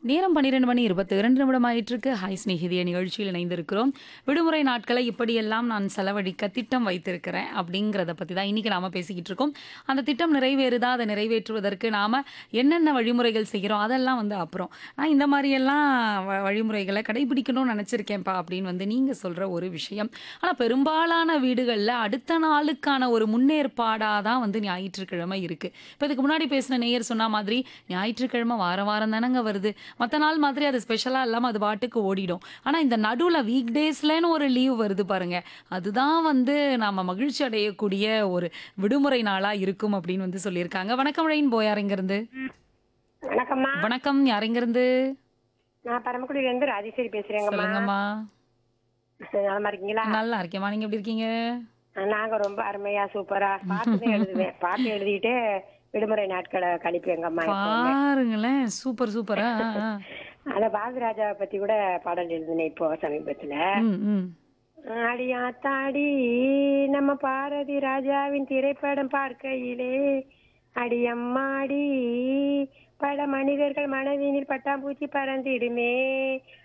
நேரம் பன்னிரெண்டு மணி இருபத்தி இரண்டு நிமிடம் ஆயிட்டிருக்கு ஹாய் ஸ்நேகிதிய நிகழ்ச்சியில் இணைந்திருக்கிறோம் விடுமுறை நாட்களை இப்படியெல்லாம் நான் செலவழிக்க திட்டம் வைத்திருக்கிறேன் அப்படிங்கிறத பற்றி தான் இன்னைக்கு நாம பேசிக்கிட்டு இருக்கோம் அந்த திட்டம் நிறைவேறுதா அதை நிறைவேற்றுவதற்கு நாம என்னென்ன வழிமுறைகள் செய்கிறோம் அதெல்லாம் வந்து அப்புறம் நான் இந்த மாதிரியெல்லாம் வ- வழிமுறைகளை கடைபிடிக்கணும்னு நினச்சிருக்கேன்ப்பா அப்படின்னு வந்து நீங்கள் சொல்கிற ஒரு விஷயம் ஆனால் பெரும்பாலான வீடுகளில் அடுத்த நாளுக்கான ஒரு முன்னேற்பாடாக தான் வந்து ஞாயிற்றுக்கிழமை இருக்குது இப்போ இதுக்கு முன்னாடி பேசின நேயர் சொன்ன மாதிரி ஞாயிற்றுக்கிழமை வார வாரம் தானங்க வருது மற்ற நாள் மாதிரி அது ஸ்பெஷலாக இல்லாமல் அது பாட்டுக்கு ஓடிடும் ஆனால் இந்த நடுவில் வீக் டேஸ்லன்னு ஒரு லீவ் வருது பாருங்க அதுதான் வந்து நாம மகிழ்ச்சி அடையக்கூடிய ஒரு விடுமுறை நாளாக இருக்கும் அப்படின்னு வந்து சொல்லியிருக்காங்க வணக்கம் ரெயின் போய் யாருங்கிருந்து வணக்கம்மா வணக்கம் யாருங்கிருந்து நான் பரமக்குடியில இருந்து ராஜேஸ்வரி பேசுறேங்கம்மா சொல்லுங்கம்மா நலமா இருக்கீங்களா நல்லா இருக்கேம்மா நீங்க எப்படி இருக்கீங்க நாங்க ரொம்ப அருமையா சூப்பரா பாட்டு தான் எழுதுவேன் பாட்டு எழுதிட்டு விடுமுறை நாட்களை கழிப்பேங்கம்மா எப்பவுமே. பாருங்களேன் சூப்பர் சூப்பரா அத பாரதிராஜாவை பத்தி கூட பாடல் எழுதினேன் இப்போ சமீபத்துல ம் ம் அடியாத்தாடி நம்ம பாரதி ராஜாவின் திரைப்படம் பார்க்கையிலே அடியம்மாடி பல மனிதர்கள் மனதினில் பட்டாம்பூச்சி பறந்திடுமே